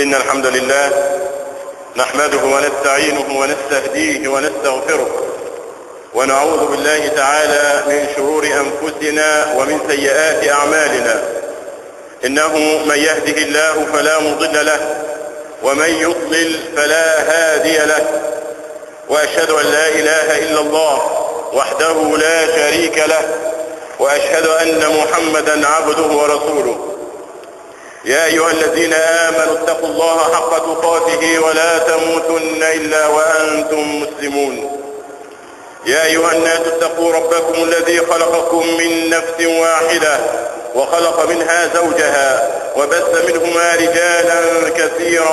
إن الحمد لله نحمده ونستعينه ونستهديه ونستغفره ونعوذ بالله تعالى من شرور أنفسنا ومن سيئات أعمالنا إنه من يهده الله فلا مضل له ومن يضلل فلا هادي له وأشهد أن لا إله إلا الله وحده لا شريك له وأشهد أن محمدا عبده ورسوله يا أيها الذين آمنوا اتقوا الله حق تقاته ولا تموتن إلا وأنتم مسلمون يا أيها الناس اتقوا ربكم الذي خلقكم من نفس واحدة وخلق منها زوجها وبث منهما رجالا كثيرا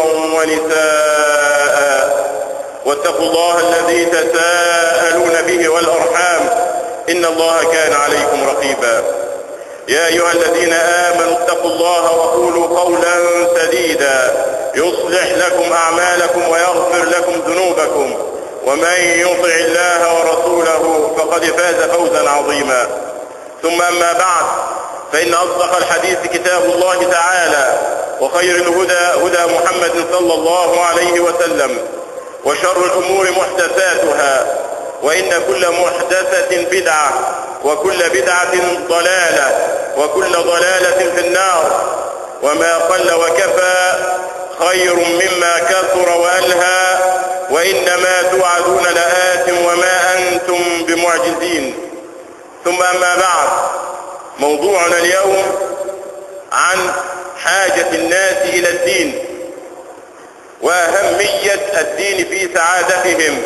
ونساء واتقوا الله الذي تساءلون به والأرحام إن الله كان عليكم رقيبا يا أيها الذين آمنوا اتقوا الله وقولوا قولا سديدا يصلح لكم أعمالكم ويغفر لكم ذنوبكم ومن يطع الله ورسوله فقد فاز فوزا عظيما ثم أما بعد فإن أصدق الحديث كتاب الله تعالى وخير الهدى هدى محمد صلى الله عليه وسلم وشر الأمور محدثاتها وإن كل محدثة بدعة وكل بدعة ضلالة وكل ضلالة في النار وما قل وكفى خير مما كثر وألهى وإنما توعدون لآت وما أنتم بمعجزين ثم أما بعد موضوعنا اليوم عن حاجة الناس إلى الدين وأهمية الدين في سعادتهم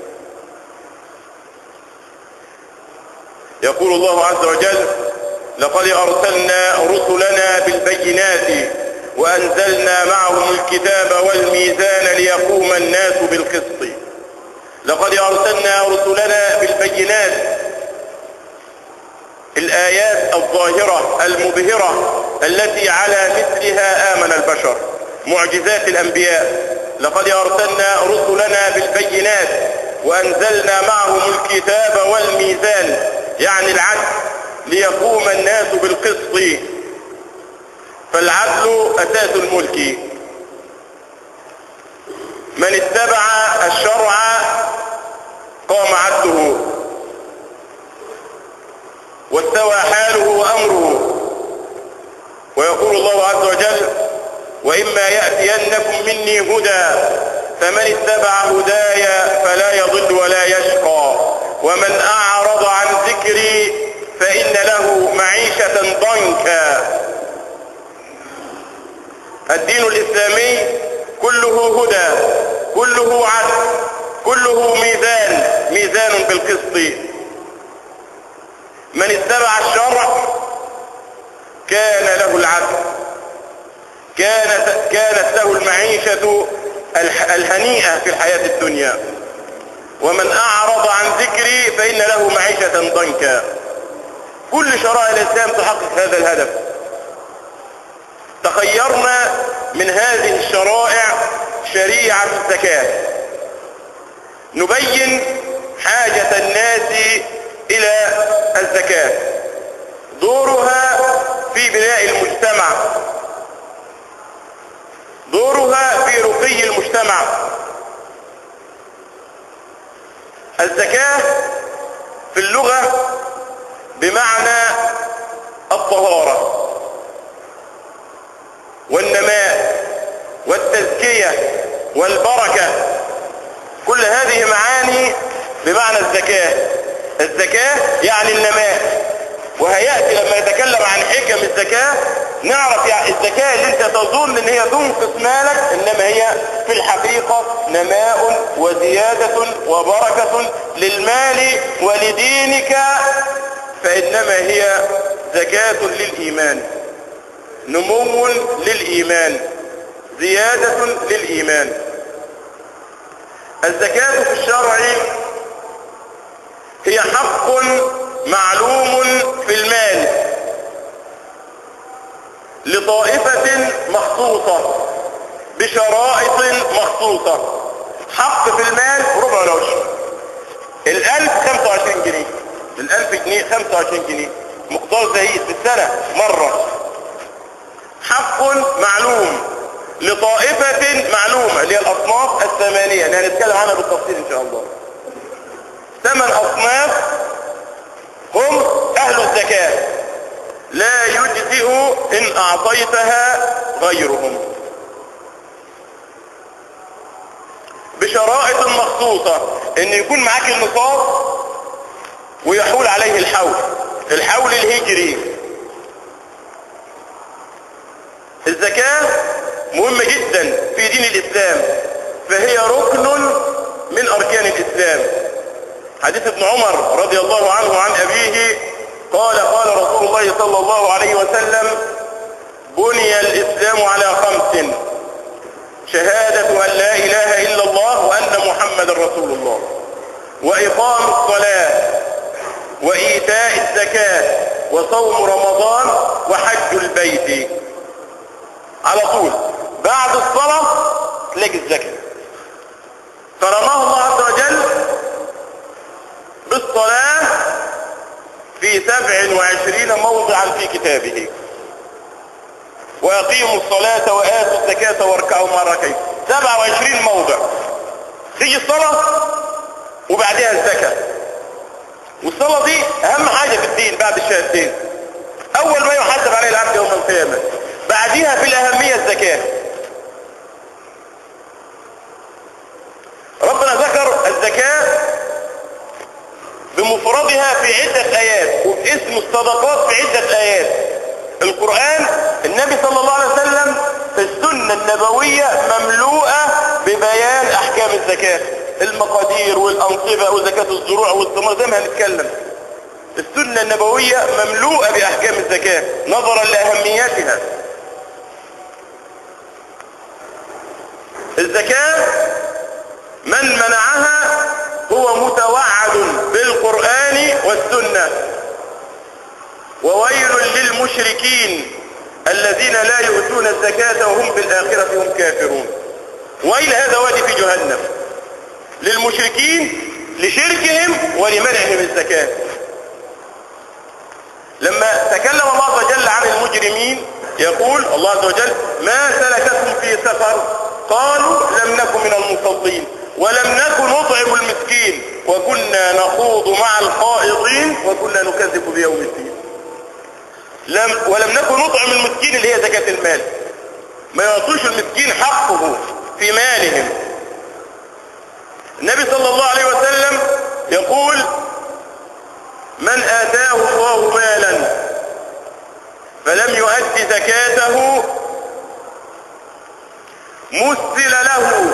يقول الله عز وجل لقد أرسلنا رسلنا بالبينات وأنزلنا معهم الكتاب والميزان ليقوم الناس بالقسط لقد أرسلنا رسلنا بالبينات الآيات الظاهرة المبهرة التي على مثلها آمن البشر معجزات الأنبياء لقد أرسلنا رسلنا بالبينات وأنزلنا معهم الكتاب والميزان يعني العدل ليقوم الناس بالقسط فالعدل أساس الملك من اتبع الشرع قام عدله واستوى حاله وأمره ويقول الله عز وجل وإما يأتينكم مني هدى فمن اتبع هداي فلا يضل ولا يشقى ومن أعرض عن ذكري فإن له معيشة ضنكا الدين الإسلامي كله هدى كله عدل كله ميزان ميزان بالقسط من اتبع الشرع كان له العدل كانت, كانت له المعيشة الهنيئة في الحياة الدنيا ومن أعرض عن ذكري فإن له معيشة ضنكا كل شرائع الإسلام تحقق هذا الهدف تخيرنا من هذه الشرائع شريعة الزكاة نبين حاجة الناس إلى الزكاة دورها في بناء المجتمع دورها في رقي المجتمع الزكاة في اللغة بمعنى الطهارة والنماء والتزكية والبركة كل هذه معاني بمعنى الزكاة الزكاة يعني النماء وهيأتي لما يتكلم عن حكم الزكاة نعرف يعني الزكاة اللي انت تظن ان هي تنقص مالك انما هي في الحقيقة نماء وزيادة وبركة للمال ولدينك فانما هي زكاة للإيمان نمو للإيمان زيادة للإيمان الزكاة في الشرع هي حق معلوم في المال لطائفة مخصوصة بشرائط مخصوصة حق في المال ربع العشر الألف 25 جنيه الألف جنيه 25 جنيه مقدار زهيد في السنة مرة حق معلوم لطائفة معلومة اللي هي الأصناف الثمانية اللي هنتكلم عنها بالتفصيل إن شاء الله ثمان أصناف هم أهل الزكاة لا يجزئ إن أعطيتها غيرهم بشرائط مخصوصة إن يكون معاك النصاب ويحول عليه الحول الحول الهجري الزكاة مهمة جدا في دين الإسلام فهي ركن من أركان الإسلام حديث ابن عمر رضي الله عنه عن أبيه قال قال رسول الله صلى الله عليه وسلم بني الإسلام على خمس شهادة أن لا إله إلا الله وأن محمد رسول الله وإقام الصلاة وإيتاء الزكاة وصوم رمضان وحج البيت على طول بعد الصلاة تلاقي الزكاة فرماه الله عز وجل بالصلاة في سبع وعشرين موضعا في كتابه ويقيموا الصلاة وآتوا الزكاة واركعوا مع الركعين سبع وعشرين موضع تيجي الصلاة وبعدها الزكاة والصلاة دي أهم حاجة في الدين بعد الشهادتين أول ما يحاسب عليه العبد يوم القيامة بعدها في الأهمية الزكاة ربنا ذكر الزكاة بمفردها في عدة آيات وباسم الصدقات في عدة آيات القرآن النبي صلى الله عليه وسلم في السنة النبوية مملوءة ببيان أحكام الزكاة المقادير والأنصبة وزكاة الزروع والثمار زي ما هنتكلم السنة النبوية مملوءة بأحكام الزكاة نظرا لأهميتها الزكاة من منعها هو متوعد بالقرآن والسنة وويل للمشركين الذين لا يؤتون الزكاة وهم بالآخرة هم كافرون ويل هذا وادي في جهنم للمشركين لشركهم ولمنعهم الزكاة لما تكلم الله عز وجل عن المجرمين يقول الله عز وجل ما سلككم في سفر قالوا لم نكن من المصلين ولم نكن نطعم المسكين وكنا نخوض مع الخائضين وكنا نكذب بيوم الدين لم ولم نكن نطعم المسكين اللي هي زكاة المال ما يعطوش المسكين حقه في مالهم النبي صلى الله عليه وسلم يقول من آتاه الله مالا فلم يؤد زكاته مثل له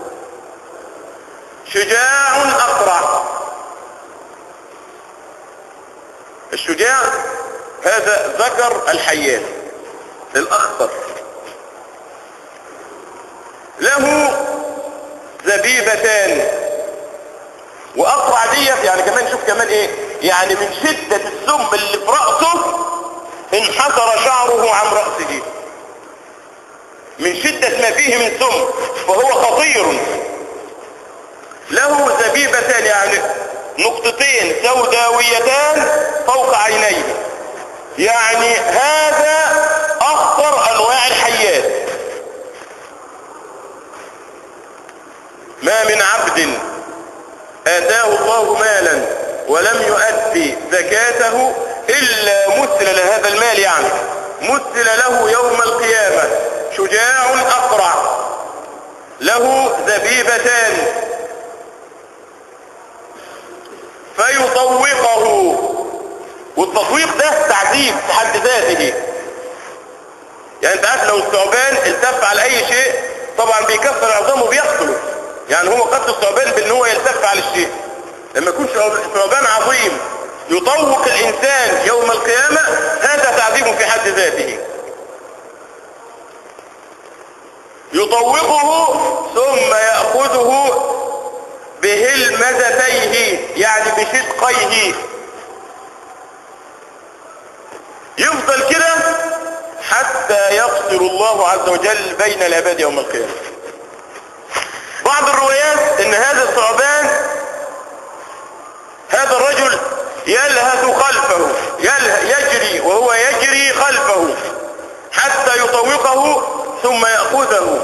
شجاع أقرع الشجاع هذا ذكر الحيات الأخضر له زبيبتان وأقرع ديت يعني كمان شوف كمان ايه يعني من شدة السم اللي في رأسه انحسر شعره عن رأسه من شدة ما فيه من سم فهو خطير له زبيبتان يعني نقطتين سوداويتان فوق عينيه يعني هذا اخطر انواع الحيات ما من عبد اتاه الله مالا ولم يؤدي زكاته الا مثل لهذا المال يعني مثل له يوم القيامة شجاع اقرع له زبيبتان فيطوقه والتطويق ده تعذيب في حد ذاته يعني انت عارف لو الثعبان التف على اي شيء طبعا بيكسر عظامه وبيقتله يعني هو قتل الثعبان بان هو يلتف على الشيء لما يكون ثعبان عظيم يطوق الانسان يوم القيامة هذا تعذيب في حد ذاته يطوقه ثم يأخذه بهلمزتيه يعني بشدقيه يفضل كده حتى يفصل الله عز وجل بين العباد يوم القيامة بعض الروايات ان هذا الثعبان هذا الرجل يلهث خلفه يجري وهو يجري خلفه حتى يطوقه ثم يأخذه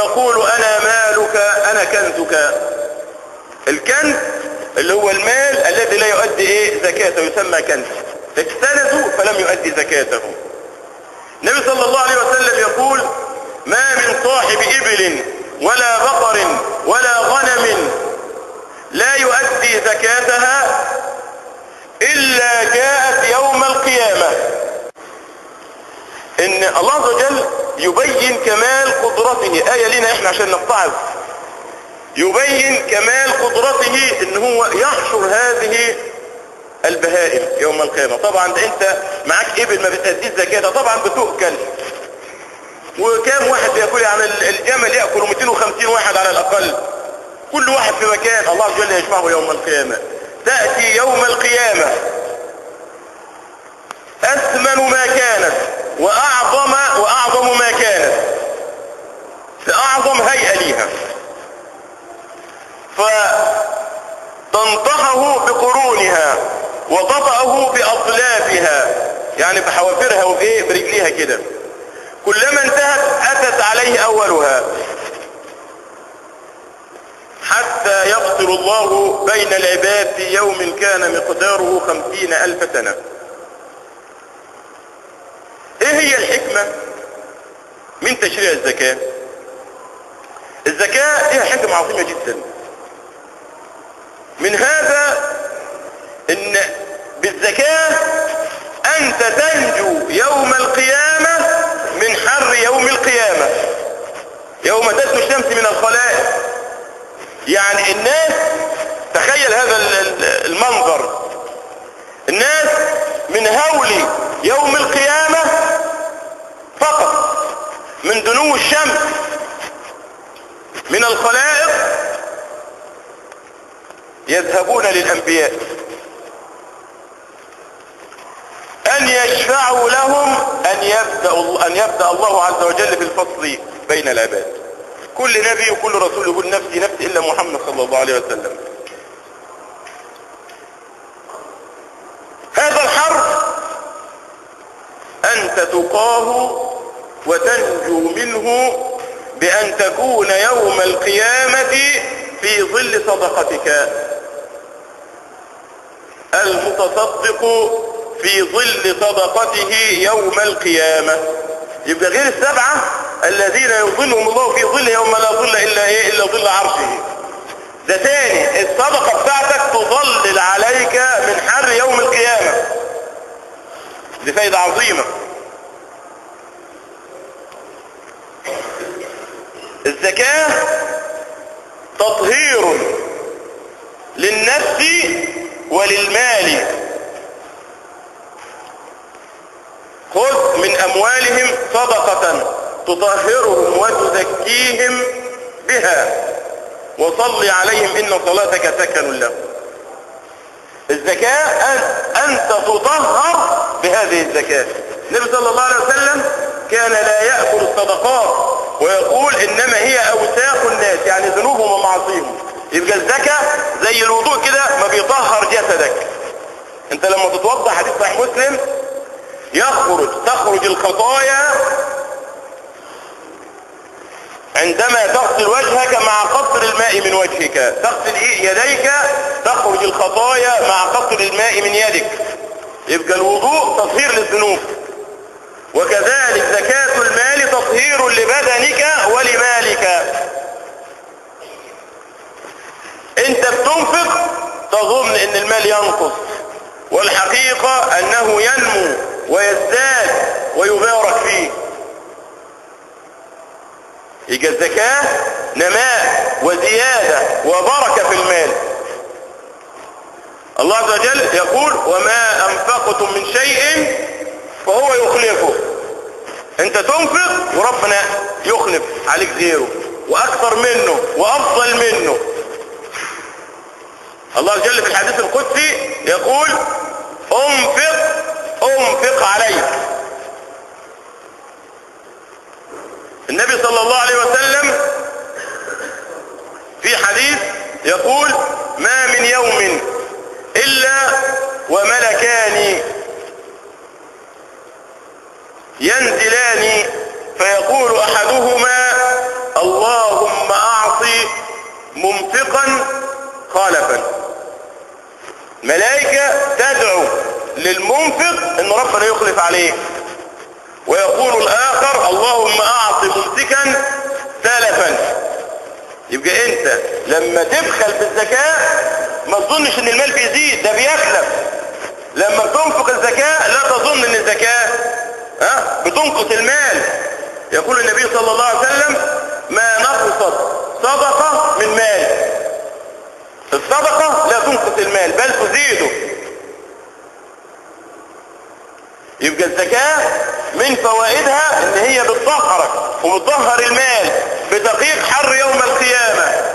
فأقول أنا مالك أنا كنزك الكنز اللي هو المال الذي لا يؤدي إيه زكاته يسمى كنز اكتنزوا فلم يؤدي زكاته النبي صلى الله عليه وسلم يقول ما من صاحب إبل ولا بقر ولا غنم لا يؤدي زكاتها إلا جاءت يوم القيامة إن الله عز وجل يبين كمال قدرته آية لنا إحنا عشان نتعظ يبين كمال قدرته إن هو يحشر هذه البهائم يوم القيامة طبعا ده انت معاك ابل ما بتأديش زكاتها طبعا بتؤكل وكام واحد بياكل يعني الجمل يأكل 250 واحد على الأقل كل واحد في مكان الله عز وجل يجمعه يوم القيامة تأتي يوم القيامة أثمن ما كانت وأعظم وأعظم ما كانت في أعظم هيئة ليها فتنطحه بقرونها وتطأه بأطلافها يعني بحوافرها وإيه برجليها كده كلما انتهت أتت عليه أولها حتى يفصل الله بين العباد في يوم كان مقداره خمسين ألف سنة ايه هي الحكمة من تشريع الزكاة الزكاة لها حكمة عظيمة جدا من هذا ان بالزكاة انت تنجو يوم القيامة من حر يوم القيامة يوم تدنو الشمس من الخلائق يعني الناس تخيل هذا المنظر الناس من هول يوم القيامة فقط من دنو الشمس من الخلائق يذهبون للأنبياء أن يشفعوا لهم أن يبدأ, أن يبدأ الله عز وجل في الفصل بين العباد كل نبي وكل رسول يقول نفسي نفسي إلا محمد صلى الله عليه وسلم هذا الحرب أنت تقاه وتنجو منه بأن تكون يوم القيامة في ظل صدقتك المتصدق في ظل صدقته يوم القيامة يبقى غير السبعة الذين يظلهم الله في ظل يوم لا ظل إلا إيه إلا ظل عرشه ده تاني الصدقة بتاعتك تظلل عليك من حر يوم القيامة دي فايدة عظيمة الزكاة تطهير للنفس وللمال خذ من أموالهم صدقة تطهرهم وتزكيهم بها وصل عليهم إن صلاتك سكن لهم الزكاة أنت تطهر بهذه الزكاة النبي صلى الله عليه وسلم كان لا يأكل الصدقات ويقول إنما هي أوساخ الناس يعني ذنوبهم ومعاصيهم يبقى الزكاة زي الوضوء كده ما بيطهر جسدك انت لما تتوضا حديث صحيح مسلم يخرج تخرج الخطايا عندما تغسل وجهك مع قطر الماء من وجهك تغسل يديك تخرج الخطايا مع قطر الماء من يدك يبقى الوضوء تطهير للذنوب وكذلك زكاة المال تطهير لبدنك ولمالك انت بتنفق تظن ان المال ينقص والحقيقة انه ينمو ويزداد ويبارك فيه يبقى الزكاة نماء وزيادة وبركة في المال الله عز وجل يقول وما انفقتم من شيء فهو يخلفه انت تنفق وربنا يخلف عليك غيره واكثر منه وافضل منه الله عز وجل في الحديث القدسي يقول انفق انفق عليك النبي صلى الله عليه وسلم في حديث يقول ما من يوم الا وملكان ينزلان فيقول احدهما الله منفقا خالفا ملائكة تدعو للمنفق ان ربنا يخلف عليه ويقول الاخر اللهم اعط ممسكا تلفا يبقى انت لما تبخل بالزكاة ما تظنش ان المال بيزيد ده بيخلف لما تنفق الزكاة لا تظن ان الزكاة ها بتنقص المال يقول النبي صلى الله عليه وسلم ما نقصت صدقة من مال الصدقة لا تنقص المال بل تزيده يبقى الزكاة من فوائدها ان هي بتطهرك وبتطهر المال بدقيق حر يوم القيامة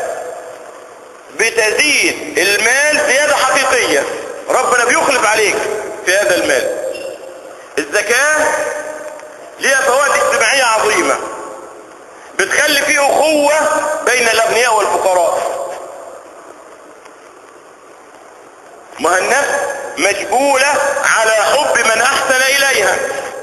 بتزيد المال زيادة حقيقية ربنا بيخلف عليك في هذا المال الزكاة ليها فوائد اجتماعية عظيمة بتخلي فيه أخوة بين الأغنياء والفقراء ما النفس مجبولة على حب من أحسن إليها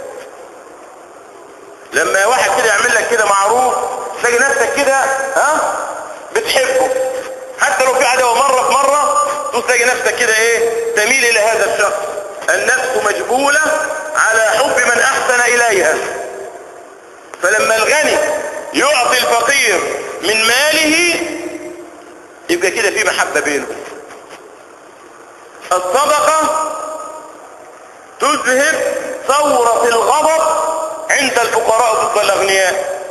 لما واحد كده يعمل لك كده معروف تلاقي نفسك كده ها بتحبه حتى لو في عداوة مرة في مرة تلاقي نفسك كده ايه تميل الى هذا الشخص النفس مجبولة على حب من احسن اليها فلما الغني يعطي الفقير من ماله يبقى كده في محبة بينه الصدقة تذهب ثورة الغضب عند الفقراء ضد الاغنياء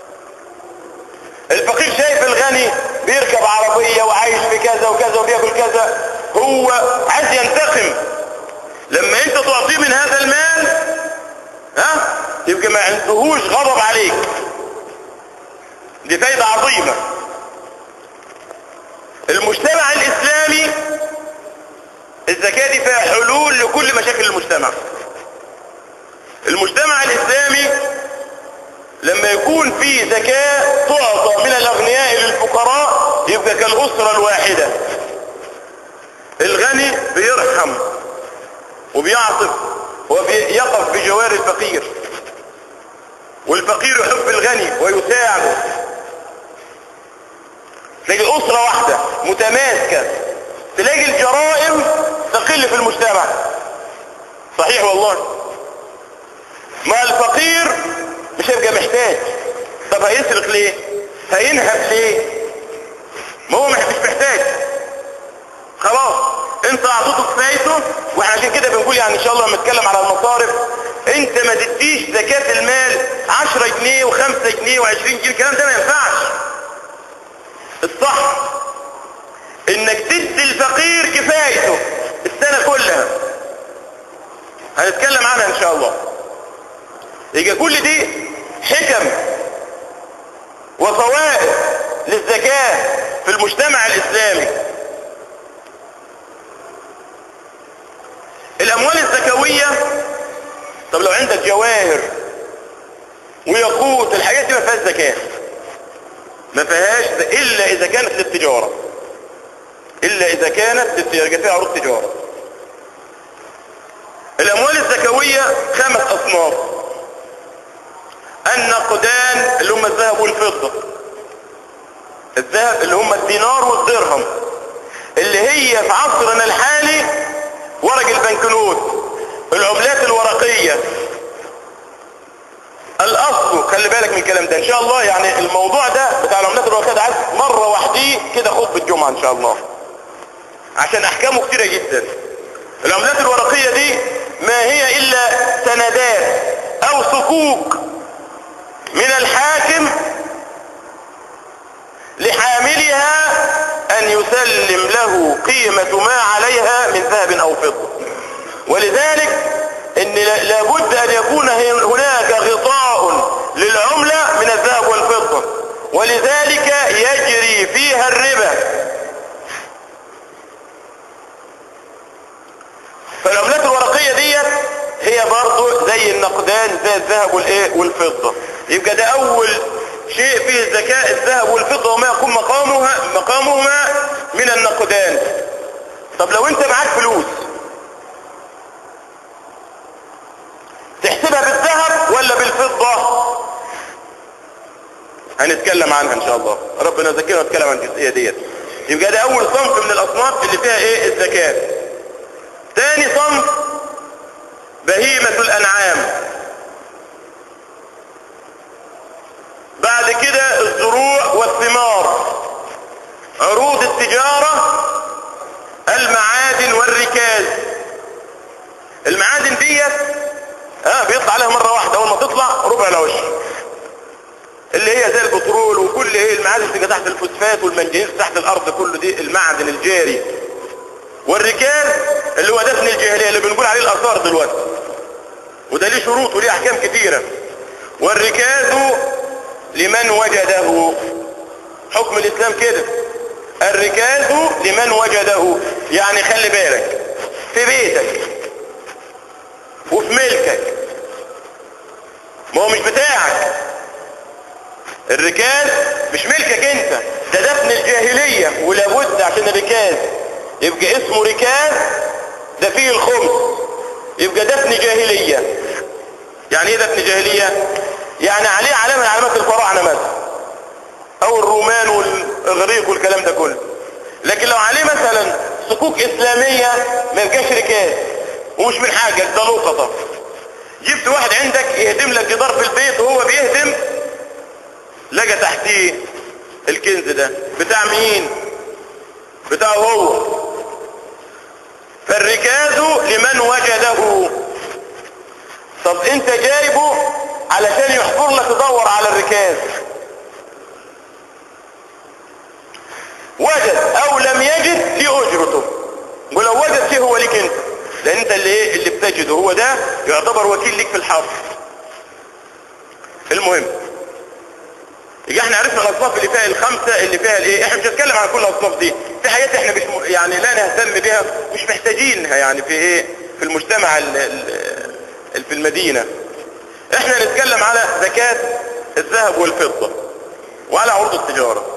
الفقير شايف الغني بيركب عربية وعايش في كذا وكذا وبياكل كذا هو عايز ينتقم لما انت تعطيه من هذا المال ها يبقى ما عندهوش غضب عليك دي فايدة عظيمة المجتمع الاسلامي الزكاة دي فيها حلول لكل مشاكل المجتمع المجتمع الاسلامي لما يكون في زكاة تعطى من الاغنياء للفقراء يبقى كالاسرة الواحدة الغني بيرحم وبيعطف وبيقف بجوار الفقير والفقير يحب الغني ويساعده تلاقي اسرة واحدة متماسكة تلاقي الجرائم تقل في المجتمع صحيح والله ما الفقير مش هيبقى محتاج طب هيسرق ليه هينهب ليه ما هو مش محتاج خلاص انت اعطيته كفايته واحنا عشان كده بنقول يعني ان شاء الله لما نتكلم على المصارف انت ما تديش زكاة المال 10 جنيه و5 جنيه و20 جنيه الكلام ده ما ينفعش الصح انك تدي الفقير كفايته السنة كلها هنتكلم عنها ان شاء الله يبقى كل دي حكم وفوائد للزكاة في المجتمع الاسلامي الاموال الزكوية طب لو عندك جواهر وياقوت الحاجات دي ما فيهاش زكاة ما فيهاش الا اذا كانت للتجارة الا اذا كانت للتجارة فيها عروض تجارة الاموال الزكوية خمس اصناف النقدان اللي هم الذهب والفضة الذهب اللي هم الدينار والدرهم اللي هي في عصرنا الحالي ورق البنكنوت العملات الورقية الاصل خلي بالك من الكلام ده ان شاء الله يعني الموضوع ده بتاع العملات الورقية ده عايز مرة وحديه كده خطبة الجمعة ان شاء الله عشان احكامه كتيرة جدا العملات الورقية دي ما هي الا سندات او صكوك من الحاكم لحاملها ان يسلم له قيمة ما عليها من ذهب او فضة ولذلك ان لابد ان يكون هناك غطاء للعملة من الذهب والفضة ولذلك يجري فيها الربا فالعملات الورقية ديت هي برضو زي النقدان زي الذهب والايه والفضة يبقى ده اول شيء فيه الزكاة الذهب والفضة وما يكون مقامها مقامهما من النقدان طب لو انت معاك فلوس تحسبها بالذهب ولا بالفضة هنتكلم عنها ان شاء الله ربنا يذكرنا ونتكلم عن الجزئية ديت يبقى ده اول صنف من الاصناف اللي فيها ايه الزكاة تاني صنف بهيمة الانعام بعد كده الزروع والثمار عروض التجارة المعادن والركاز المعادن ديت اه بيطلع عليها مرة واحدة اول ما تطلع ربع العشر اللي هي زي البترول وكل ايه المعادن تيجي تحت الفوسفات والمنجنيز تحت الارض كله دي المعدن الجاري والركاز اللي هو دفن الجاهليه اللي بنقول عليه الاثار دلوقتي وده ليه شروط وليه احكام كثيره والركاز لمن وجده حكم الاسلام كده الركاز لمن وجده يعني خلي بالك في بيتك وفي ملكك ما هو مش بتاعك الركاز مش ملكك انت ده دفن الجاهلية ولابد عشان الركاز يبقى اسمه ركاز ده فيه الخمس يبقى دفن جاهلية يعني ايه دفن جاهلية يعني عليه علامة من علامات الفراعنة مثلا او الرومان والاغريق والكلام ده كله لكن لو عليه مثلا صكوك اسلامية ما يبقاش ركاز ومش من حاجة ده لقطة جبت واحد عندك يهدم لك جدار في البيت وهو بيهدم لقى تحتيه الكنز ده بتاع مين بتاعه هو فالركاز لمن وجده طب انت جايبه علشان يحفر لك تدور على الركاز وجد او لم يجد في اجرته ولو وجد فيه هو ليك انت لان انت اللي ايه اللي بتجده هو ده يعتبر وكيل ليك في الحفر المهم يبقى احنا عرفنا الاصناف اللي فيها الخمسه اللي فيها الايه احنا مش هنتكلم عن كل الاصناف دي في حاجات احنا مش م... يعني لا نهتم بها مش محتاجينها يعني في ايه في المجتمع ال... ال... في المدينه احنا نتكلم على زكاه الذهب والفضه وعلى عروض التجاره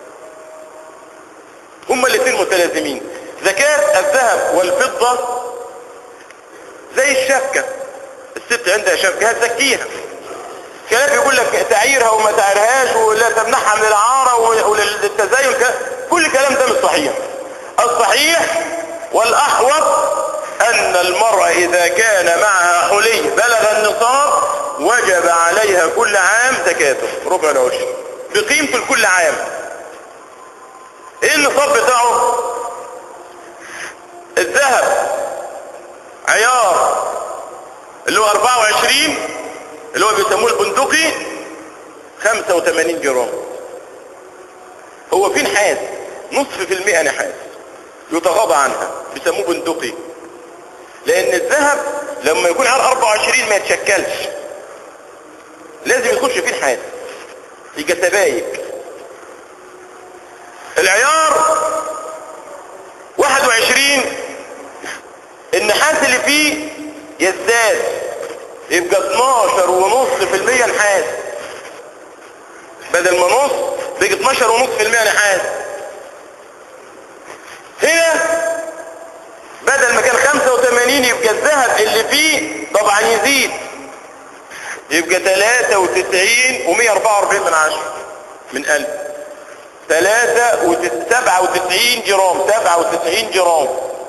هما الاثنين متلازمين زكاه الذهب والفضه زي الشبكه الست عندها شبكه هتزكيها كلام بيقول لك تعيرها وما تعيرهاش ولا تمنحها من العارة وللتزاين كل كلام ده مش صحيح الصحيح والأحوط أن المرأة إذا كان معها حلي بلغ النصاب وجب عليها كل عام زكاته ربع العشر بقيمته لكل عام ايه النصاب بتاعه الذهب عيار اللي هو 24 اللي هو بيسموه البندقي 85 جرام هو في نحاس نصف في المئة نحاس يتغاضى عنها بيسموه بندقي لان الذهب لما يكون على 24 ما يتشكلش لازم يخش فيه نحاس يبقى سبايك العيار 21 النحاس اللي فيه يزداد يبقى 12 ونص في المية نحاس بدل ما نص بيجي 12 ونص في المية نحاس هنا بدل ما كان 85 يبقى الذهب اللي فيه طبعا يزيد يبقى 93 و144 من عشرة من ألف 97 جرام 97 جرام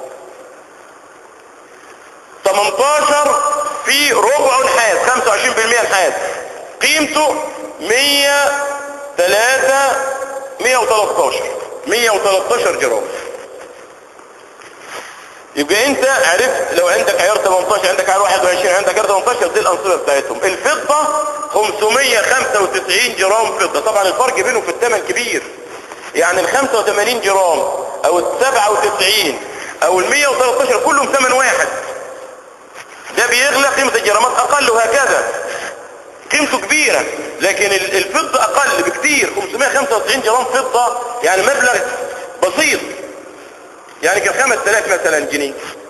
18 في ربع نحاس 25% نحاس قيمته 103 113 113 جرام يبقى انت عرفت لو عندك عيار 18 عندك عيار 21 عندك عيار 18 دي الانصبه بتاعتهم الفضه 595 جرام فضه طبعا الفرق بينهم في الثمن كبير يعني ال 85 جرام او ال 97 او ال 113 كلهم ثمن واحد ده بيغلى قيمة الجرامات اقل وهكذا قيمته كبيرة لكن الفضة اقل بكتير 595 جرام فضة يعني مبلغ بسيط يعني كان 5000 مثلا جنيه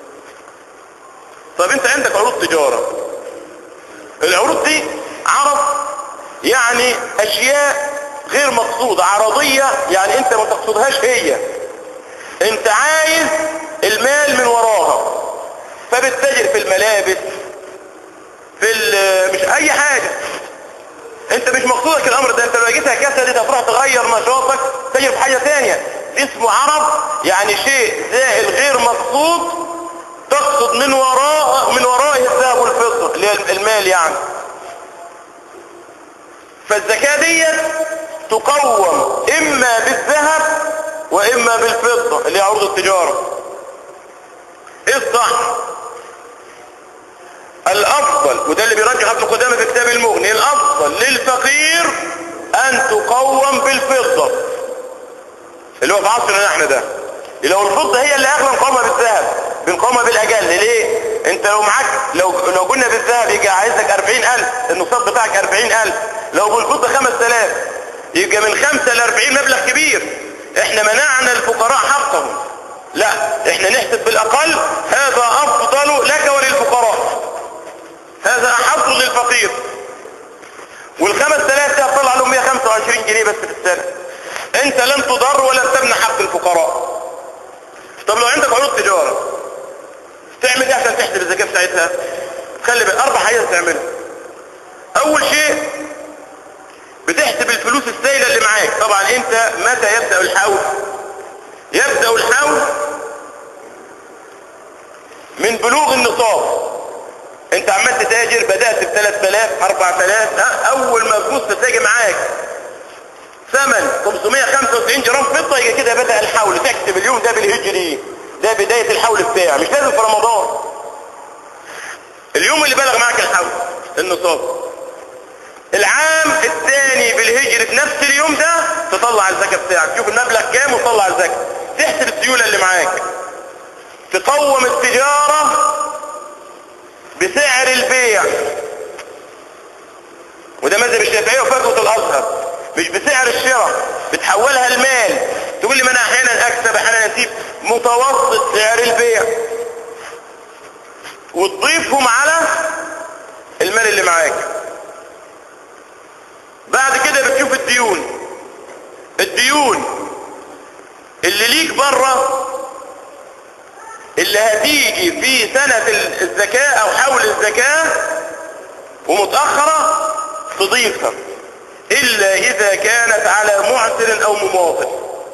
طب انت عندك عروض تجارة العروض دي عرض يعني اشياء غير مقصودة عرضية يعني انت ما تقصدهاش هي انت عايز المال من وراها فبتتاجر في الملابس في مش اي حاجة انت مش مقصودك الامر ده انت لو جيتها كسدت هتروح تغير نشاطك تجرب حاجة تانية اسمه عرب يعني شيء زائل غير مقصود تقصد من وراء من ورائه الذهب والفضة اللي هي المال يعني فالزكاة دي تقوم اما بالذهب واما بالفضة اللي هي عروض التجارة ايه الصح الافضل وده اللي بيرجح ابن قدامه في كتاب المغني الافضل للفقير ان تقوم بالفضة اللي هو في عصرنا احنا ده لو الفضة هي اللي اغلى نقومها بالذهب بنقومها بالاجل ليه انت لو معاك لو لو قلنا بالذهب يجي عايزك 40000 النصاب بتاعك 40000 لو بالفضة 5000 يبقى من 5 ل 40 مبلغ كبير احنا منعنا الفقراء حقهم لا احنا نحسب بالاقل هذا افضل لك وللفقراء هذا احب للفقير والخمس تلاف ده طلع لهم 125 جنيه بس في السنة انت لن تضر ولن تمنع حق الفقراء طب لو عندك عروض تجارة تعمل ايه عشان تحسب الزكاة بتاعتها خلي بالك اربع حاجات تعملها اول شيء بتحسب الفلوس السائلة اللي معاك طبعا انت متى يبدأ الحول يبدأ الحول من بلوغ النصاب انت عمال تتاجر بدأت ب 3000 4000 اول ما الفلوس تتاجر معاك ثمن 595 جرام فضة يبقى كده بدأ الحول تكتب اليوم ده بالهجري ده بداية الحول بتاعه مش لازم في رمضان اليوم اللي بلغ معك الحول النصاب العام الثاني بالهجري في نفس اليوم ده تطلع الزكاة بتاعك تشوف المبلغ كام وتطلع الزكاة تحسب السيولة اللي معاك تقوم التجارة بسعر البيع وده مذهب الشافعية وفتوى الازهر مش بسعر الشراء بتحولها المال تقول لي ما انا احيانا اكسب احيانا اسيب متوسط سعر البيع وتضيفهم على المال اللي معاك بعد كده بتشوف الديون الديون اللي ليك بره اللي هتيجي في سنة الزكاة او حول الزكاة ومتأخرة تضيفها الا اذا كانت على معسر او مماطل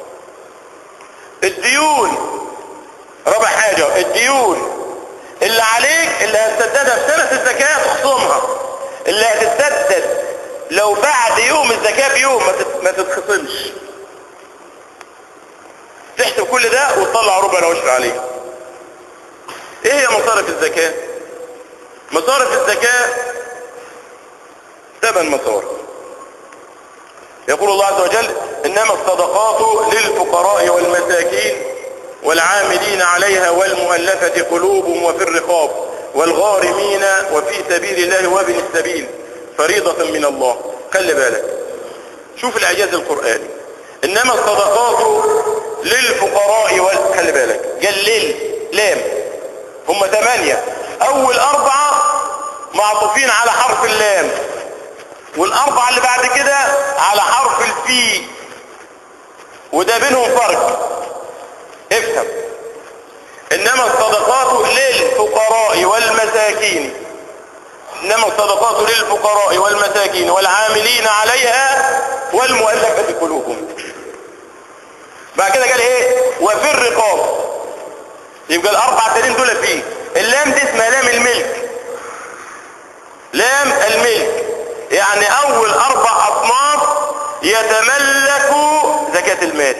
الديون رابع حاجة الديون اللي عليك اللي هتسددها في سنة الزكاة تخصمها اللي هتسدد لو بعد يوم الزكاة بيوم ما تتخصمش تحسب كل ده وتطلع ربع العشر عليه ايه هي مصارف الزكاة مصارف الزكاة ثمان مصارف يقول الله عز وجل انما الصدقات للفقراء والمساكين والعاملين عليها والمؤلفة قلوبهم وفي الرقاب والغارمين وفي سبيل الله وابن السبيل فريضة من الله خلي بالك شوف الاعجاز القرآني انما الصدقات للفقراء وال... خلي بالك قال ليل لام هم ثمانية اول اربعة معطوفين على حرف اللام والاربعة اللي بعد كده على حرف الفي وده بينهم فرق افهم انما الصدقات للفقراء والمساكين انما الصدقات للفقراء والمساكين والعاملين عليها والمؤلفة قلوبهم بعد كده قال ايه وفي الرقاب يبقى الاربع تانيين دول فيه اللام دي اسمها لام الملك لام الملك يعني اول اربع اصناف يتملكوا زكاة المال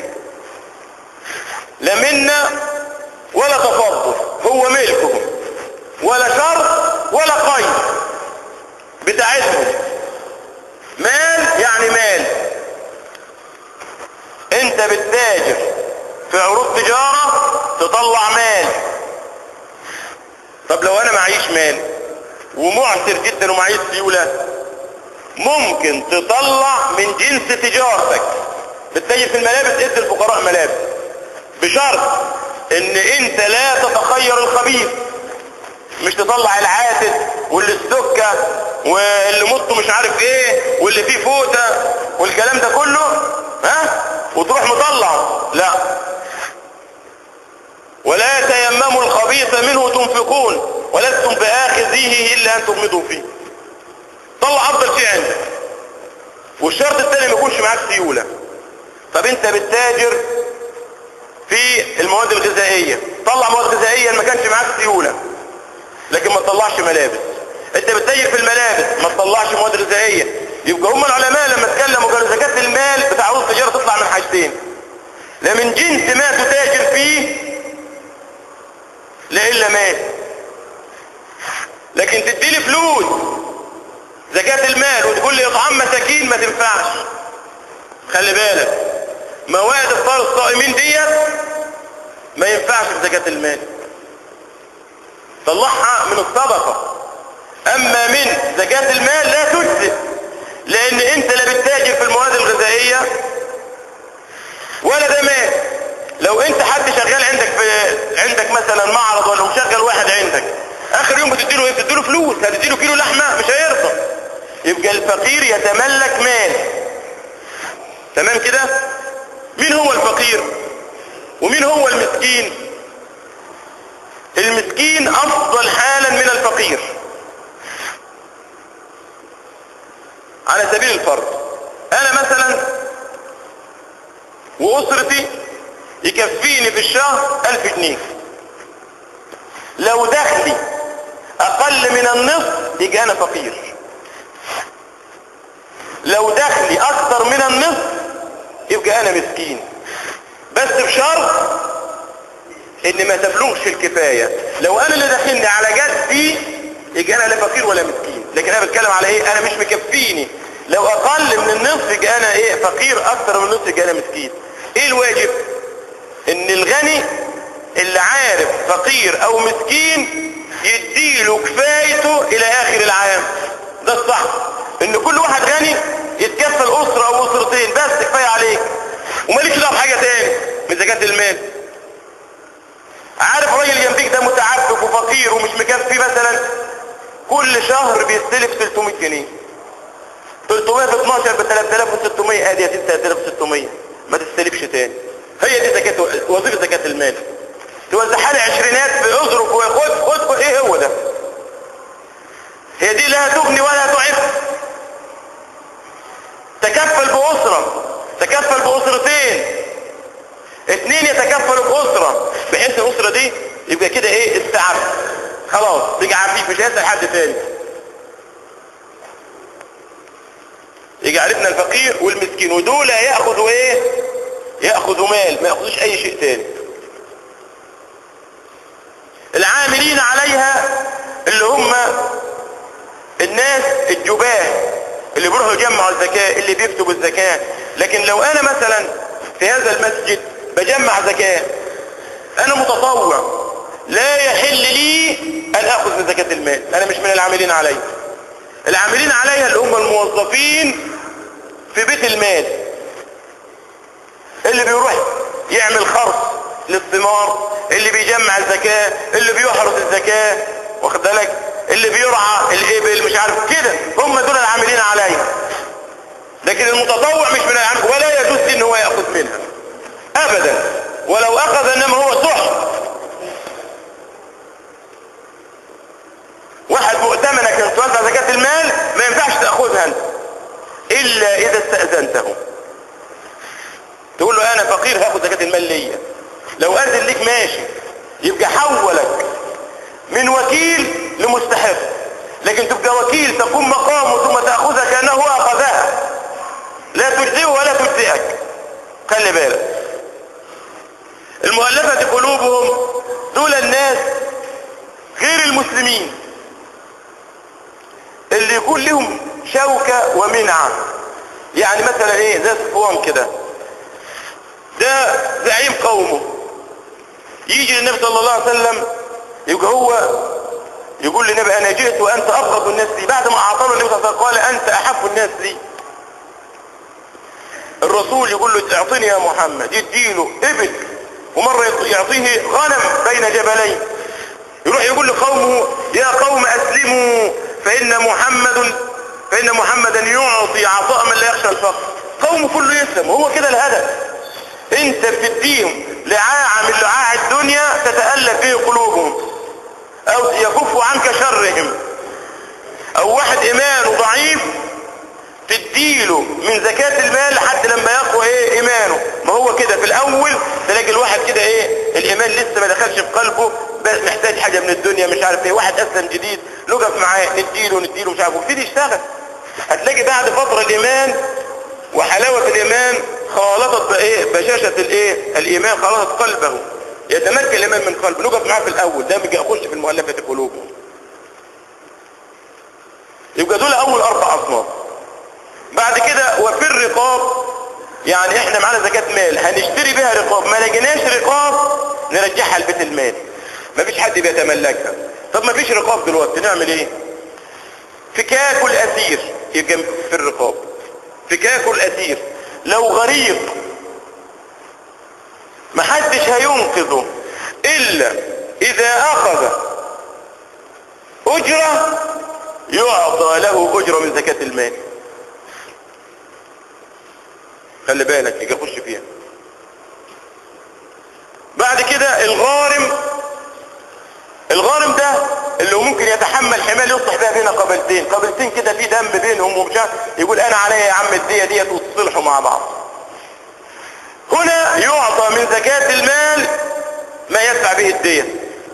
لا منا ولا تفضل هو ملكهم ولا شر ولا قيد بتاعتهم مال يعني مال انت بتتاجر في عروض تجارة تطلع مال طب لو انا معيش مال ومعسر جدا ومعيش سيولة ممكن تطلع من جنس تجارتك بتتاجر في الملابس ادي الفقراء ملابس بشرط ان انت لا تتخير الخبيث مش تطلع العاتد واللي السكة واللي مطه مش عارف ايه واللي فيه فوتة والكلام ده كله ها وتروح مطلع لا ولا تيمموا الخبيث منه تنفقون ولستم بآخذيه إلا أن تغمضوا فيه طلع أفضل شيء عندك والشرط الثاني ما يكونش معاك سيولة طب انت بتتاجر في المواد الغذائية طلع مواد غذائية ما كانش معاك سيولة لكن ما تطلعش ملابس انت بتتاجر في الملابس ما تطلعش مواد غذائية يبقى هم العلماء لما اتكلموا قالوا زكاة المال بتاع عروض التجارة تطلع من حاجتين لا من جنس ما تتاجر فيه لا الا مال لكن تديلي فلوس زكاة المال وتقول لي اطعام مساكين ما تنفعش خلي بالك مواد افطار الصائمين ديت ما ينفعش في زكاة المال طلعها من الصدقة اما من زكاة المال لا تجزئ لان انت لا بتتاجر في المواد الغذائية ولا ده مال لو انت حد شغال عندك في عندك مثلا معرض ولا مشغل واحد عندك اخر يوم بتديله ايه بتديله فلوس هتديله كيلو لحمه مش هيرضى يبقى الفقير يتملك مال تمام كده مين هو الفقير ومين هو المسكين المسكين افضل حالا من الفقير على سبيل الفرض انا مثلا واسرتي يكفيني في الشهر الف جنيه لو دخلي اقل من النصف يبقى انا فقير لو دخلي اكثر من النصف يبقى انا مسكين بس بشرط ان ما تبلغش الكفاية لو انا اللي داخلني على جدي يبقى انا لا فقير ولا مسكين لكن انا بتكلم على ايه انا مش مكفيني لو اقل من النصف يبقى انا ايه فقير اكثر من النصف يبقى انا مسكين ايه الواجب ان الغني اللي عارف فقير او مسكين يديله كفايته الى اخر العام ده الصح ان كل واحد غني يتكفل اسرة او اسرتين بس كفاية عليك ومالكش دعوه بحاجة تاني من زكاة المال عارف الراجل جنبيك ده متعفف وفقير ومش مكفي مثلا كل شهر بيستلف 300 جنيه 300 في 12 ب 3600 ادي يا سيدي 3600 ما تستلفش تاني هي دي زكاة وظيفة زكاة المال توزعها لي عشرينات باظرف وخد خد ايه هو ده هي دي لا تغني ولا تعف تكفل بأسرة تكفل بأسرتين اتنين يتكفلوا بأسرة بحيث الأسرة دي يبقى كده ايه استعف خلاص بقى عفيف مش هيسأل حد تاني يجي عرفنا الفقير والمسكين ودول يأخذوا ايه يأخذوا مال ما يأخذوش اي شيء تاني العاملين عليها اللي هم الناس الجباه اللي بيروحوا يجمعوا الزكاة اللي بيكتبوا الزكاة لكن لو انا مثلا في هذا المسجد بجمع زكاة انا متطوع لا يحل لي ان اخذ من زكاة المال انا مش من العاملين عليها العاملين عليها اللي هم الموظفين في بيت المال اللي بيروح يعمل خرص للثمار اللي بيجمع الزكاة اللي بيحرس الزكاة واخد بالك اللي بيرعى الابل مش عارف كده هم دول العاملين عليها لكن المتطوع مش من العامل ولا يجوز ان هو ياخذ منها ابدا ولو اخذ انما هو سحر واحد مؤتمنك ان توزع زكاة المال ما ينفعش تاخذها انت الا اذا استأذنته تقول له انا فقير هاخد زكاة المال ليا لو اذن ليك ماشي يبقى حولك من وكيل لمستحق لكن تبقى وكيل تقوم مقامه ثم تأخذها كأنه هو أخذها لا تجزئه ولا تجزئك خلي بالك المؤلفة قلوبهم دول الناس غير المسلمين اللي يكون لهم شوكة ومنعة يعني مثلا ايه زي صفوان كده ده زعيم قومه يجي للنبي صلى الله عليه وسلم يبقى هو يقول للنبي انا جئت وانت ابغض الناس لي بعد ما اعطاه النبي صلى الله عليه وسلم قال انت احب الناس لي الرسول يقول له اعطيني يا محمد يديله ابل ومرة يعطيه غنم بين جبلين يروح يقول لقومه يا قوم اسلموا فان محمد فان محمدا يعطي عطاء من لا يخشى الفقر قومه كله يسلم وهو كده الهدف انت بتديهم لعاعة من لعاع الدنيا تتألف به قلوبهم او يكف عنك شرهم او واحد ايمانه ضعيف تديله من زكاة المال لحد لما يقوى ايه ايمانه ما هو كده في الاول تلاقي الواحد كده ايه الايمان لسه ما دخلش في قلبه بس محتاج حاجة من الدنيا مش عارف ايه واحد اسلم جديد نقف معاه نديله نديله مش عارف وابتدي يشتغل هتلاقي بعد فترة الايمان وحلاوة الايمان خالطت بايه بشاشة الايه الايمان خالطت قلبه يتمكن الايمان من قلبه نقف معاه في الاول ده بيجي اخش في المؤلفة القلوب يبقى دول اول اربع اصناف بعد كده وفي الرقاب يعني احنا معانا زكاة مال هنشتري بها رقاب ما لقيناش رقاب نرجعها لبيت المال مفيش حد بيتملكها طب مفيش رقاب دلوقتي نعمل ايه فكاك الاسير يبقى في الرقاب فكاك الاسير لو غريق محدش هينقذه الا اذا اخذ اجرة يعطى له اجرة من زكاة المال خلي بالك يجي يخش فيها بعد كده الغارم الغارم ده اللي هو ممكن يتحمل حمال يصلح بها بين قبيلتين قبيلتين كده في دم بينهم ومش عارف يقول انا عليا يا عم الديه ديت وتصلحوا مع بعض هنا يعطى من زكاة المال ما يدفع به الدية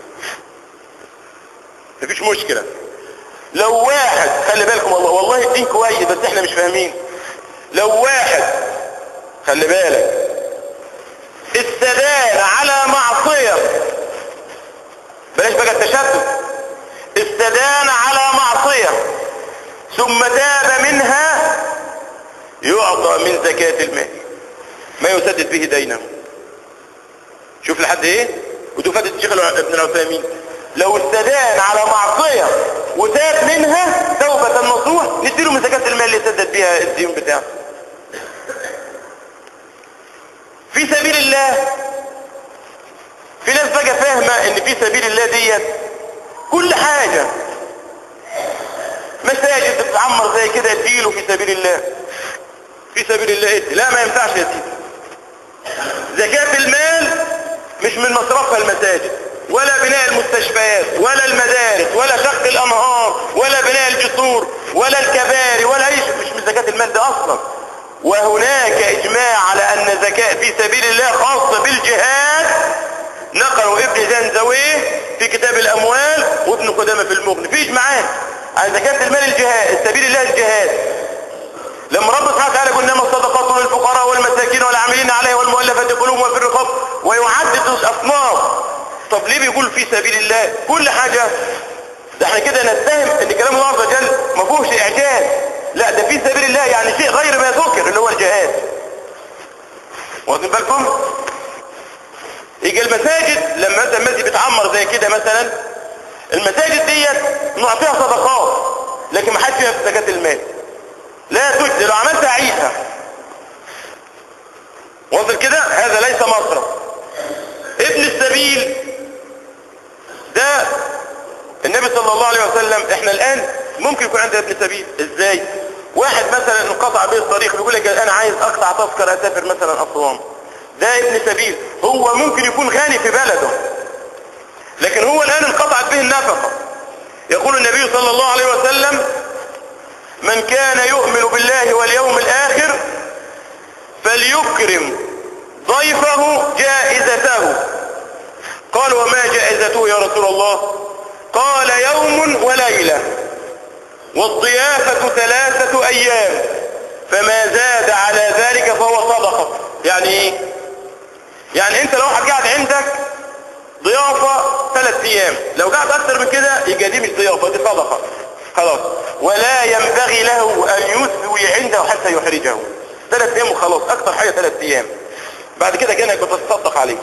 مفيش مشكلة لو واحد خلي بالكم والله والله الدين كويس بس احنا مش فاهمين لو واحد خلي بالك استدان على معصية بلاش بقى التشدد استدان على معصية ثم تاب منها يعطى من زكاة المال ما يسدد به دينه شوف لحد ايه ودي فاتت الشيخ ابن العثيمين لو استدان على معصية وتاب منها توبة نصوح نديله من زكاة المال اللي يسدد بها الديون بتاعه في سبيل الله في ناس بقى فاهمة ان في سبيل الله ديت كل حاجة مساجد بتتعمر زي كده اديله في سبيل الله في سبيل الله ادي لا ما ينفعش يا سيدي زكاة المال مش من مصرفها المساجد ولا بناء المستشفيات ولا المدارس ولا شق الانهار ولا بناء الجسور ولا الكباري ولا اي شيء مش من زكاة المال ده اصلا وهناك اجماع على ان زكاة في سبيل الله خاصة بالجهاد نقله ابن زنزويه في كتاب الاموال وابن قدامة في المغني في اجماعات عن زكاة المال الجهاد سبيل الله الجهاد لما رب سبحانه وتعالى قلنا ما الصدقات للفقراء والمساكين والعاملين عليها والمؤلفة قلوبهم وفي الرقاب ويعدد الاصناف طب ليه بيقول في سبيل الله كل حاجة ده احنا كده نتهم ان كلام الله عز وجل ما فيهوش اعجاز لا ده في سبيل الله يعني شيء غير ما ذكر اللي هو الجهاد واخدين بالكم يجي المساجد لما مثلا مسجد بيتعمر زي كده مثلا المساجد ديت نعطيها صدقات لكن ما حدش فيها في زكاة المال لا تجزي لو عملت عيسى وصل كده هذا ليس مصرف ابن السبيل ده النبي صلى الله عليه وسلم احنا الان ممكن يكون عندنا ابن سبيل ازاي واحد مثلا انقطع به الطريق بيقول لك انا عايز اقطع تذكره اسافر مثلا اسوان ده ابن سبيل هو ممكن يكون غني في بلده لكن هو الان انقطعت به النفقه يقول النبي صلى الله عليه وسلم من كان يؤمن بالله واليوم الاخر فليكرم ضيفه جائزته قال وما جائزته يا رسول الله قال يوم وليلة والضيافة ثلاثة ايام فما زاد على ذلك فهو صدقة يعني ايه يعني انت لو واحد قاعد عندك ضيافة ثلاث ايام لو قاعد اكتر من كده يبقى دي مش ضيافة دي صدقة خلاص ولا ينبغي له ان يثوي عنده حتى يحرجه ثلاث ايام وخلاص اكتر حاجة ثلاث ايام بعد كده كانك بتتصدق عليه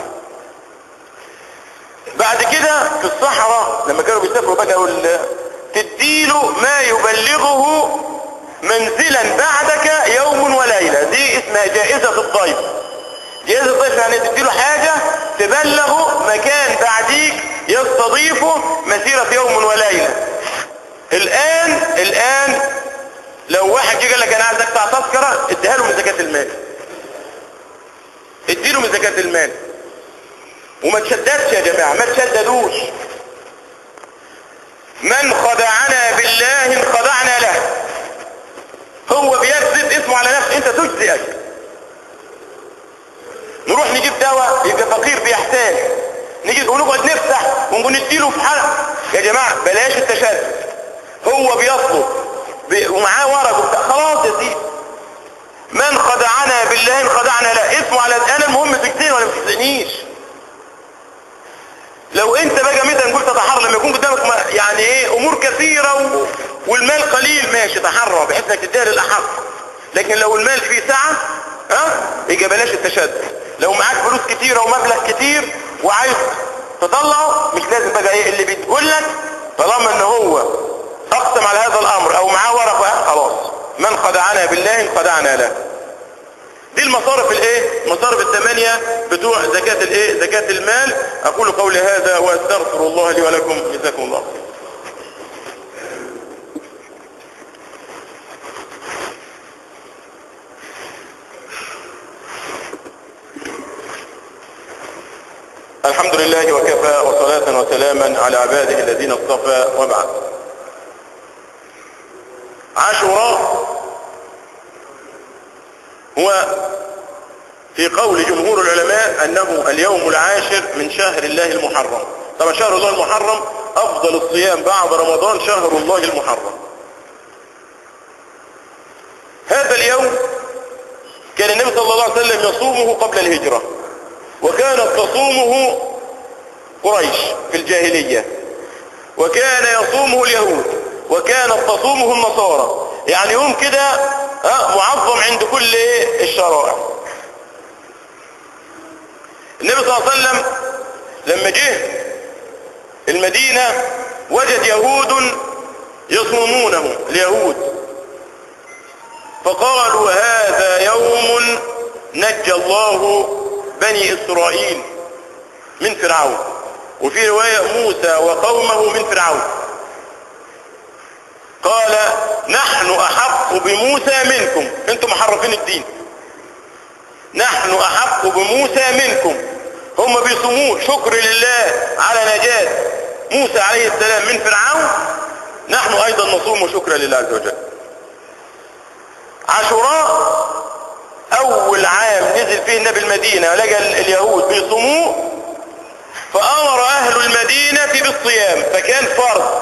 بعد كده في الصحراء لما كانوا بيسافروا بقى تديله ما يبلغه منزلا بعدك يوم وليلة دي اسمها جائزة الضيف جائزة الضيف يعني تديله حاجة تبلغه مكان بعديك يستضيفه مسيرة يوم وليلة الان الان لو واحد جه قال لك انا عايز اقطع تذكرة اديها له من زكاة المال اديله من زكاة المال وما تشددش يا جماعة ما تشددوش من خدعنا بالله انخدعنا له هو بيدفع اسمه على نفسه انت تجزئك نروح نجيب دواء يبقى فقير بيحتاج نيجي ونقعد نفتح ونقول نديله في حلقه يا جماعه بلاش التشدد هو بيطلب بي ومعاه ورق وبتاع خلاص يا سيدي من خدعنا بالله ان خدعنا لا اسمه على انا المهم تجزيني ولا ما تجزينيش لو انت بقى مثلا قلت تحرى لما يكون قدامك يعني ايه امور كثيره و... والمال قليل ماشي تحرى بحيث انك تديها للاحق لكن لو المال فيه سعه ها يبقى بلاش التشدد لو معاك فلوس كتيره ومبلغ كتير وعايز تطلعه مش لازم بقى ايه اللي بتقول لك طالما ان هو اقسم على هذا الامر او معاه ورقه خلاص من خدعنا بالله خدعنا له دي المصارف الايه المصارف الثمانية بتوع زكاة الايه زكاة المال اقول قولي هذا واستغفر الله لي ولكم جزاكم الله خير الحمد لله وكفى وصلاة وسلاما على عباده الذين اصطفى وبعد عاشوراء هو في قول جمهور العلماء انه اليوم العاشر من شهر الله المحرم طبعا شهر الله المحرم افضل الصيام بعد رمضان شهر الله المحرم هذا اليوم كان النبي صلى الله عليه وسلم يصومه قبل الهجرة وكانت تصومه قريش في الجاهلية وكان يصومه اليهود وكانت تصومه النصارى يعني يوم كده معظم عند كل الشرائع النبي صلى الله عليه وسلم لما جه المدينة وجد يهود يصومونه اليهود فقالوا هذا يوم نجى الله بني إسرائيل من فرعون وفي رواية موسى وقومه من فرعون قال نحن أحق بموسى منكم انتم محرفين الدين نحن أحق بموسى منكم هم بيصوموا شكر لله على نجاة موسى عليه السلام من فرعون نحن أيضا نصوم شكرا لله عز وجل عاشوراء أول عام نزل فيه النبي المدينة ولقى اليهود بيصوموه فأمر أهل المدينة بالصيام فكان فرض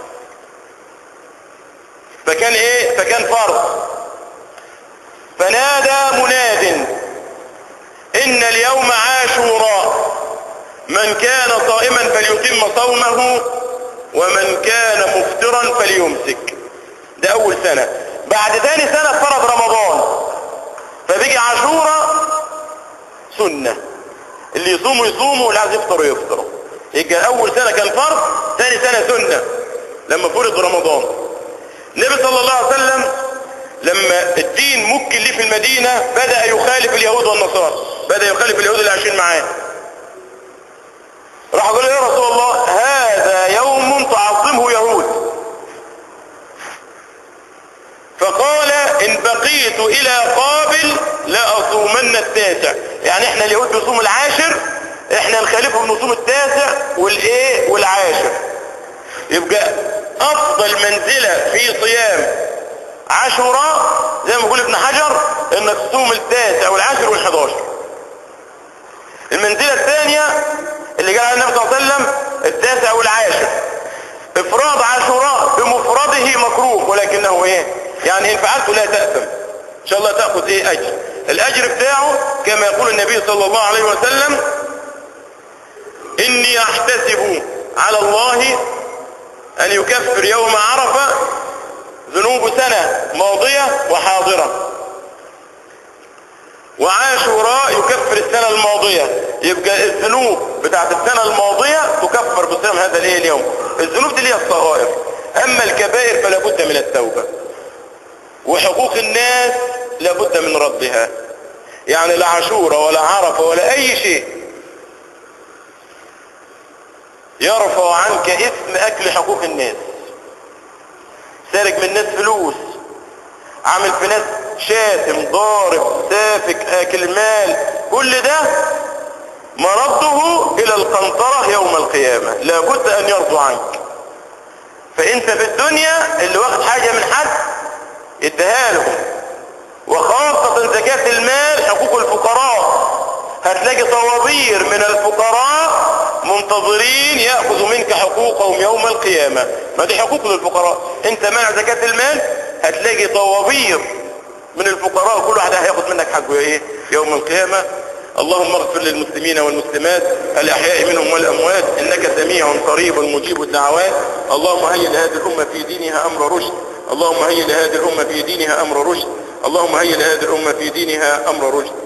فكان ايه فكان فرض فنادى مناد ان اليوم عاشوراء من كان صائما فليتم صومه ومن كان مفطرا فليمسك ده اول سنة بعد ثاني سنة فرض رمضان فبيجي عاشوراء سنة اللي يصوموا يصوموا واللي عايز يفطروا يفطروا يبقى اول سنة كان فرض ثاني سنة سنة لما فرض رمضان النبي صلى الله عليه وسلم لما الدين مكن ليه في المدينة بدأ يخالف اليهود والنصارى بدأ يخالف اليهود اللي عايشين معاه راح قال يا رسول الله هذا يوم تعظمه يهود فقال ان بقيت الى قابل لاصومن التاسع يعني احنا اليهود بيصوم العاشر احنا نخالفهم نصوم التاسع والايه والعاشر يبقى افضل منزلة في صيام عاشوراء زي ما يقول ابن حجر انك تصوم التاسع والعاشر والحداشر المنزلة الثانية اللي قال النبي صلى الله عليه وسلم التاسع والعاشر افراد عاشوراء بمفرده مكروه ولكنه ايه يعني ان فعلته لا تأثم ان شاء الله تأخذ ايه اجر الاجر بتاعه كما يقول النبي صلى الله عليه وسلم اني احتسب على الله ان يكفر يوم عرفة ذنوب سنة ماضية وحاضرة وعاشوراء يكفر السنة الماضية يبقى الذنوب بتاعت السنة الماضية تكفر بصيام هذا الايه اليوم الذنوب دي هي الصغائر اما الكبائر فلا بد من التوبة وحقوق الناس لابد من ردها يعني لا عاشوراء ولا عرفة ولا اي شيء يرفع عنك اسم اكل حقوق الناس سارق من الناس فلوس عامل في ناس شاتم ضارب سافك اكل مال كل ده مرده الى القنطرة يوم القيامة لابد ان يرضوا عنك فانت في الدنيا اللي واخد حاجة من حد اديها لهم وخاصة زكاة المال حقوق الفقراء هتلاقي طوابير من الفقراء منتظرين يأخذوا منك حقوقهم يوم القيامة ما دي حقوق للفقراء انت مع زكاة المال هتلاقي طوابير من الفقراء كل واحد هياخد منك حقه ايه يوم القيامة اللهم اغفر للمسلمين والمسلمات الأحياء منهم والأموات إنك سميع قريب مجيب الدعوات اللهم هيئ لهذه الأمة في دينها أمر رشد اللهم هيئ لهذه الأمة في دينها أمر رشد اللهم هيئ لهذه الأمة في دينها أمر رشد